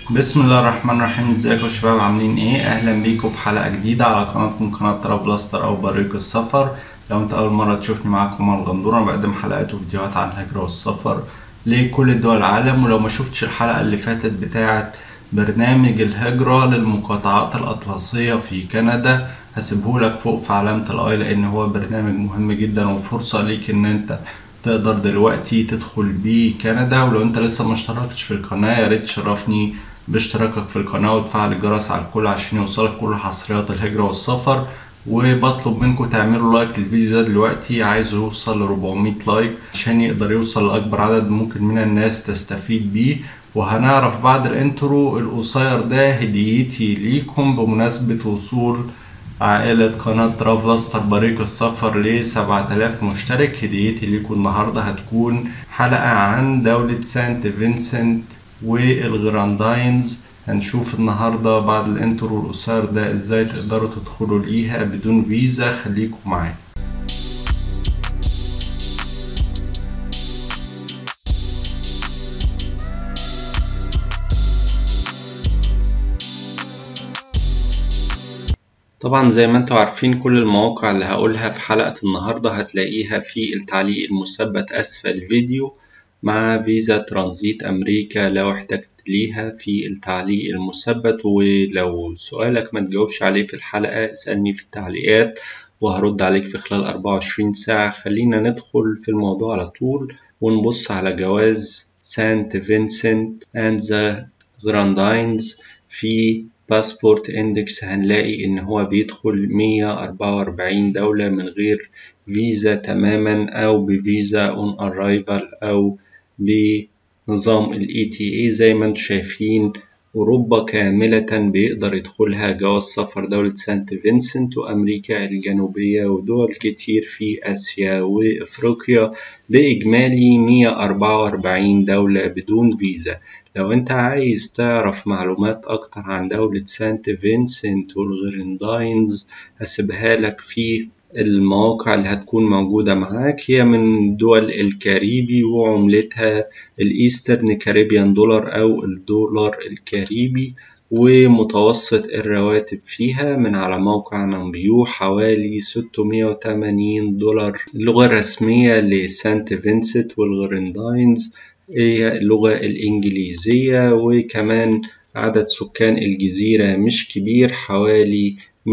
بسم الله الرحمن الرحيم ازيكم يا شباب عاملين ايه اهلا بيكم في حلقه جديده على قناتكم قناه ترابلاستر او بريق السفر لو انت اول مره تشوفني معاكم على الغندوره انا بقدم حلقات وفيديوهات عن الهجره والسفر لكل دول العالم ولو ما شفتش الحلقه اللي فاتت بتاعه برنامج الهجره للمقاطعات الاطلسيه في كندا هسيبهولك فوق في علامه الاي لان هو برنامج مهم جدا وفرصه ليك ان انت تقدر دلوقتي تدخل بيه كندا ولو انت لسه ما اشتركتش في القناه يا ريت تشرفني باشتراكك في القناة وتفعل الجرس على الكل عشان يوصلك كل حصريات الهجرة والسفر وبطلب منكم تعملوا لايك للفيديو ده دلوقتي عايزه يوصل ل 400 لايك عشان يقدر يوصل لأكبر عدد ممكن من الناس تستفيد بيه وهنعرف بعد الانترو القصير ده هديتي ليكم بمناسبة وصول عائلة قناة ترافلاستر بريق السفر ل 7000 مشترك هديتي ليكم النهاردة هتكون حلقة عن دولة سانت فينسنت والغرانداينز هنشوف النهاردة بعد الانترو القصير ده ازاي تقدروا تدخلوا ليها بدون فيزا خليكم معايا طبعا زي ما انتوا عارفين كل المواقع اللي هقولها في حلقة النهاردة هتلاقيها في التعليق المثبت أسفل الفيديو مع فيزا ترانزيت أمريكا لو احتجت ليها في التعليق المثبت ولو سؤالك ما تجاوبش عليه في الحلقة اسألني في التعليقات وهرد عليك في خلال 24 ساعة خلينا ندخل في الموضوع على طول ونبص على جواز سانت فينسنت اند ذا جرانداينز في باسبورت اندكس هنلاقي ان هو بيدخل 144 دولة من غير فيزا تماما او بفيزا اون ارايفل او بنظام الاي تي اي زي ما انتم شايفين اوروبا كاملة بيقدر يدخلها جواز سفر دولة سانت فينسنت وامريكا الجنوبية ودول كتير في اسيا وافريقيا باجمالي 144 دولة بدون فيزا لو انت عايز تعرف معلومات اكتر عن دولة سانت فينسنت والغرينداينز هسيبها لك في المواقع اللي هتكون موجودة معاك هي من دول الكاريبي وعملتها الإيسترن كاريبيان دولار أو الدولار الكاريبي ومتوسط الرواتب فيها من على موقع نمبيو حوالي 680 دولار اللغة الرسمية لسانت فينسنت والغرينداينز هي اللغة الإنجليزية وكمان عدد سكان الجزيرة مش كبير حوالي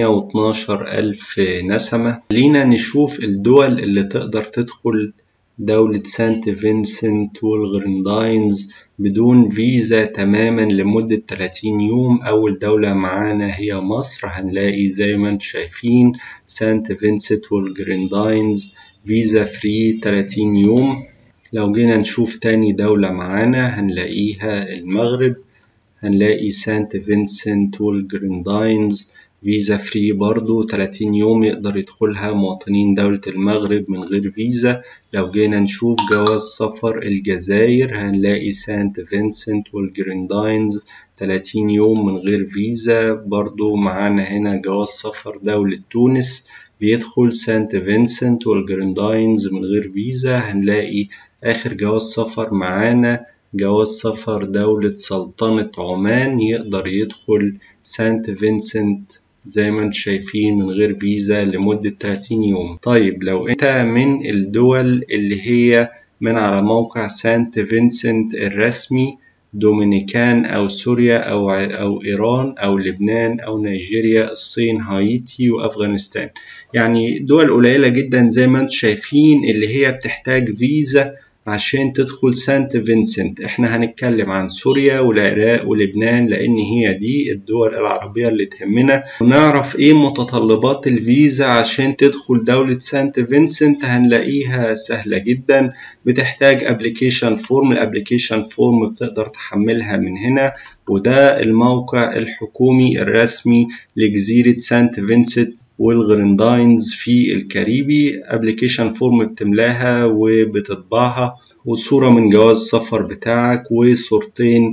112 ألف نسمة لينا نشوف الدول اللي تقدر تدخل دولة سانت فينسنت والغرينداينز بدون فيزا تماما لمدة 30 يوم أول دولة معانا هي مصر هنلاقي زي ما انتم شايفين سانت فينسنت والغرينداينز فيزا فري 30 يوم لو جينا نشوف تاني دولة معانا هنلاقيها المغرب هنلاقي سانت فينسنت والجرينداينز فيزا فري برضو 30 يوم يقدر يدخلها مواطنين دولة المغرب من غير فيزا لو جينا نشوف جواز سفر الجزائر هنلاقي سانت فينسنت والجرينداينز 30 يوم من غير فيزا برضو معانا هنا جواز سفر دولة تونس بيدخل سانت فينسنت والجرينداينز من غير فيزا هنلاقي آخر جواز سفر معانا جواز سفر دولة سلطنة عمان يقدر يدخل سانت فينسنت زي ما انتم شايفين من غير فيزا لمدة 30 يوم طيب لو انت من الدول اللي هي من على موقع سانت فينسنت الرسمي دومينيكان أو سوريا أو أو إيران أو لبنان أو نيجيريا الصين هايتي وأفغانستان يعني دول قليلة جدا زي ما انتم شايفين اللي هي بتحتاج فيزا عشان تدخل سانت فينسنت احنا هنتكلم عن سوريا والعراق ولبنان لان هي دي الدول العربية اللي تهمنا ونعرف ايه متطلبات الفيزا عشان تدخل دولة سانت فينسنت هنلاقيها سهلة جدا بتحتاج ابليكيشن فورم الابليكيشن فورم بتقدر تحملها من هنا وده الموقع الحكومي الرسمي لجزيرة سانت فينسنت والغرينداينز في الكاريبي ابلكيشن فورم بتملاها وبتطبعها وصورة من جواز السفر بتاعك وصورتين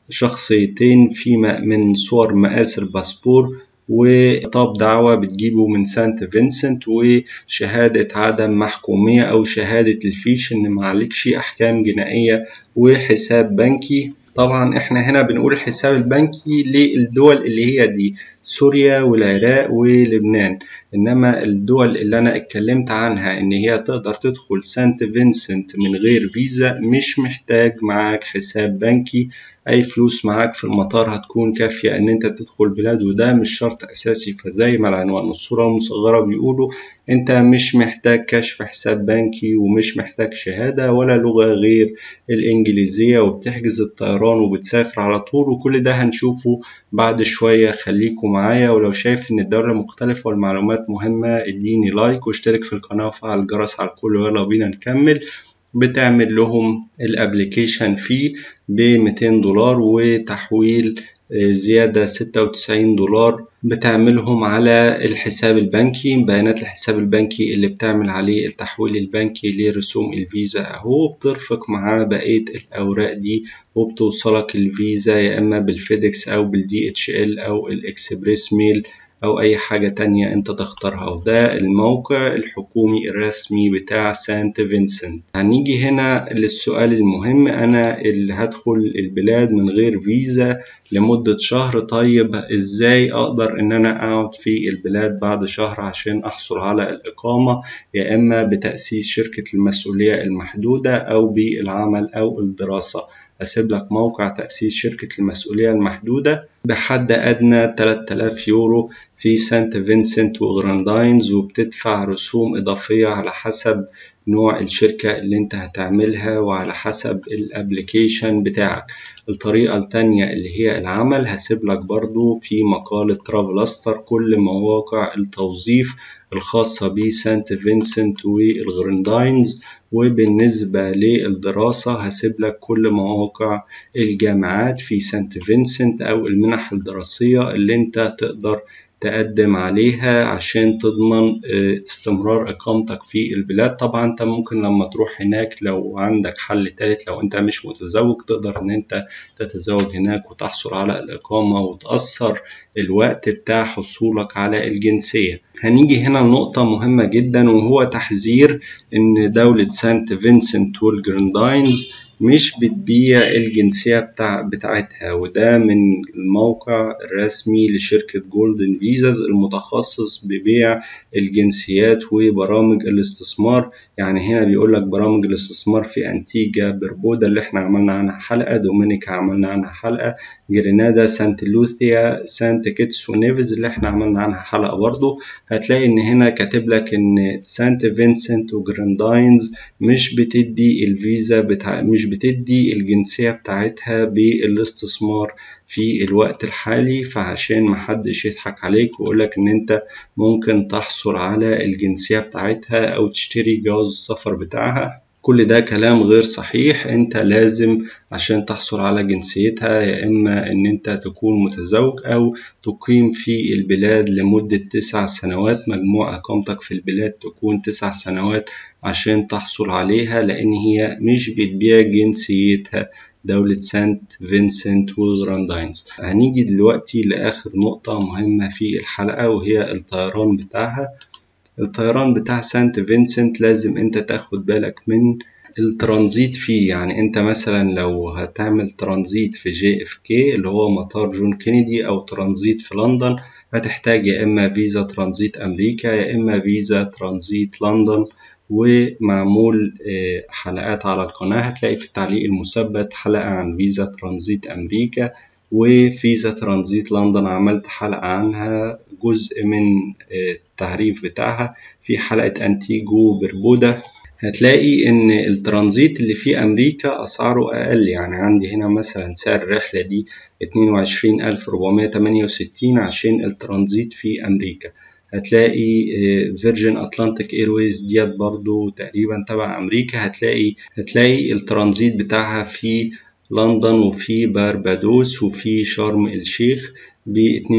شخصيتين في من صور مقاس الباسبور وخطاب دعوة بتجيبه من سانت فينسنت وشهادة عدم محكومية أو شهادة الفيش إن معلكش أحكام جنائية وحساب بنكي طبعا احنا هنا بنقول الحساب البنكي للدول اللي هي دي سوريا والعراق ولبنان انما الدول اللي انا اتكلمت عنها ان هي تقدر تدخل سانت فينسنت من غير فيزا مش محتاج معاك حساب بنكي اي فلوس معاك في المطار هتكون كافية ان انت تدخل بلاد وده مش شرط اساسي فزي ما العنوان الصورة المصغرة بيقولوا انت مش محتاج كشف حساب بنكي ومش محتاج شهادة ولا لغة غير الانجليزية وبتحجز الطيران وبتسافر على طول وكل ده هنشوفه بعد شوية خليكم معايا ولو شايف ان الدولة مختلفة والمعلومات مهمة اديني لايك واشترك في القناة وفعل الجرس على الكل ويلا بينا نكمل بتعمل لهم الابليكيشن فيه ب 200 دولار وتحويل زيادة 96 دولار بتعملهم على الحساب البنكي بيانات الحساب البنكي اللي بتعمل عليه التحويل البنكي لرسوم الفيزا اهو بترفق معاه بقية الأوراق دي وبتوصلك الفيزا يا إما بالفيدكس أو بالدي اتش ال أو الإكسبريس ميل أو أي حاجة تانية أنت تختارها وده الموقع الحكومي الرسمي بتاع سانت فينسنت هنيجي هنا للسؤال المهم أنا اللي هدخل البلاد من غير فيزا لمدة شهر طيب إزاي أقدر إن أنا أقعد في البلاد بعد شهر عشان أحصل على الإقامة يا إما بتأسيس شركة المسؤولية المحدودة أو بالعمل أو الدراسة أسيب لك موقع تأسيس شركة المسؤولية المحدودة بحد أدنى 3000 يورو في سانت فينسنت وغرانداينز وبتدفع رسوم إضافية على حسب نوع الشركة اللي انت هتعملها وعلى حسب الابليكيشن بتاعك الطريقة التانية اللي هي العمل هسيب لك برضو في مقالة ترافلاستر كل مواقع التوظيف الخاصة بسانت فينسنت والغرنداينز وبالنسبة للدراسة هسيب لك كل مواقع الجامعات في سانت فينسنت أو المنح الدراسية اللي انت تقدر تقدم عليها عشان تضمن استمرار إقامتك في البلاد طبعا انت ممكن لما تروح هناك لو عندك حل تالت لو انت مش متزوج تقدر ان انت تتزوج هناك وتحصل على الإقامة وتأثر الوقت بتاع حصولك على الجنسية هنيجي هنا لنقطة مهمة جدا وهو تحذير ان دولة سانت فينسنت والجرنداينز مش بتبيع الجنسية بتاع بتاعتها وده من الموقع الرسمي لشركة جولدن فيزاز المتخصص ببيع الجنسيات وبرامج الاستثمار يعني هنا بيقول لك برامج الاستثمار في أنتيجا بربودا اللي احنا عملنا عنها حلقة دومينيكا عملنا عنها حلقة جرينادا سانت لوثيا سانت كيتس ونيفز اللي احنا عملنا عنها حلقة برضو هتلاقي ان هنا كاتب لك ان سانت فينسنت وجرانداينز مش بتدي الفيزا بتاع مش بتدي الجنسية بتاعتها بالاستثمار في الوقت الحالي فعشان محدش يضحك عليك ويقولك ان انت ممكن تحصل على الجنسية بتاعتها او تشتري جواز السفر بتاعها كل ده كلام غير صحيح انت لازم عشان تحصل على جنسيتها يا اما ان انت تكون متزوج او تقيم في البلاد لمدة تسع سنوات مجموع اقامتك في البلاد تكون تسع سنوات عشان تحصل عليها لان هي مش بتبيع جنسيتها دولة سانت فينسنت والغرانداينز هنيجي دلوقتي لآخر نقطة مهمة في الحلقة وهي الطيران بتاعها الطيران بتاع سانت فينسنت لازم انت تاخد بالك من الترانزيت فيه يعني انت مثلا لو هتعمل ترانزيت في جي اف كي اللي هو مطار جون كينيدي او ترانزيت في لندن هتحتاج يا اما فيزا ترانزيت امريكا يا اما فيزا ترانزيت لندن ومعمول حلقات على القناة هتلاقي في التعليق المثبت حلقة عن فيزا ترانزيت أمريكا وفيزا ترانزيت لندن عملت حلقة عنها جزء من التعريف بتاعها في حلقة أنتيجو بربودا هتلاقي إن الترانزيت اللي في أمريكا أسعاره أقل يعني عندي هنا مثلا سعر الرحلة دي اتنين وعشرين ألف ربعمية تمانية وستين عشان الترانزيت في أمريكا هتلاقي فيرجن اتلانتيك ايرويز ديت برضو تقريبا تبع امريكا هتلاقي هتلاقي الترانزيت بتاعها في لندن وفي باربادوس وفي شرم الشيخ ب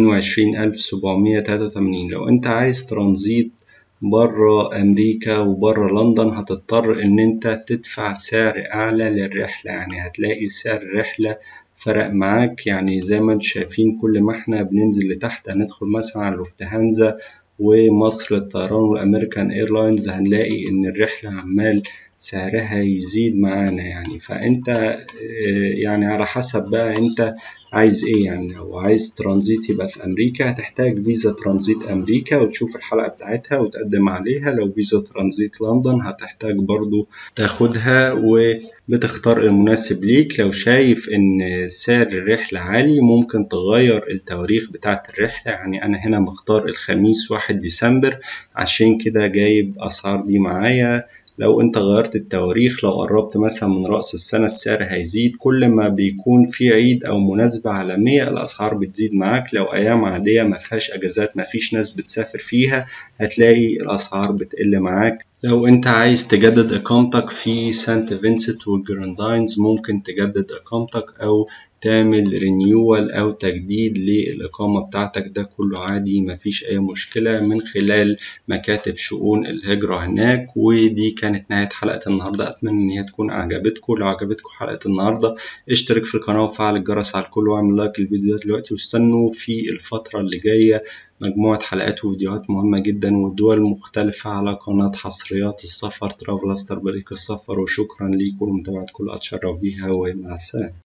22783 لو انت عايز ترانزيت بره امريكا وبره لندن هتضطر ان انت تدفع سعر اعلى للرحلة يعني هتلاقي سعر الرحلة فرق معاك يعني زي ما انتم شايفين كل ما احنا بننزل لتحت هندخل مثلا على لوفتهانزا ومصر الطيران والامريكان ايرلاينز هنلاقي ان الرحلة عمال سعرها يزيد معانا يعني فانت يعني على حسب بقى انت عايز ايه يعني لو عايز ترانزيت يبقى في امريكا هتحتاج فيزا ترانزيت امريكا وتشوف الحلقة بتاعتها وتقدم عليها لو فيزا ترانزيت لندن هتحتاج برضو تاخدها وبتختار المناسب ليك لو شايف ان سعر الرحلة عالي ممكن تغير التواريخ بتاعة الرحلة يعني انا هنا مختار الخميس واحد ديسمبر عشان كده جايب اسعار دي معايا لو انت غيرت التواريخ لو قربت مثلا من رأس السنة السعر هيزيد كل ما بيكون في عيد أو مناسبة عالمية الأسعار بتزيد معاك لو أيام عادية ما فيهاش أجازات ما فيش ناس بتسافر فيها هتلاقي الأسعار بتقل معاك لو انت عايز تجدد اقامتك في سانت فينسنت والجرانداينز ممكن تجدد اقامتك او تعمل رينيوال او تجديد للاقامه بتاعتك ده كله عادي مفيش اي مشكله من خلال مكاتب شؤون الهجره هناك ودي كانت نهايه حلقه النهارده اتمنى ان هي تكون عجبتكم لو عجبتكم حلقه النهارده اشترك في القناه وفعل الجرس على الكل واعمل لايك للفيديو ده دلوقتي واستنوا في الفتره اللي جايه مجموعة حلقات وفيديوهات مهمة جدا ودول مختلفة على قناة حصريات السفر ترافلاستر بريك السفر وشكرا لكم لمتابعة كل أتشرف بيها ومع السلامة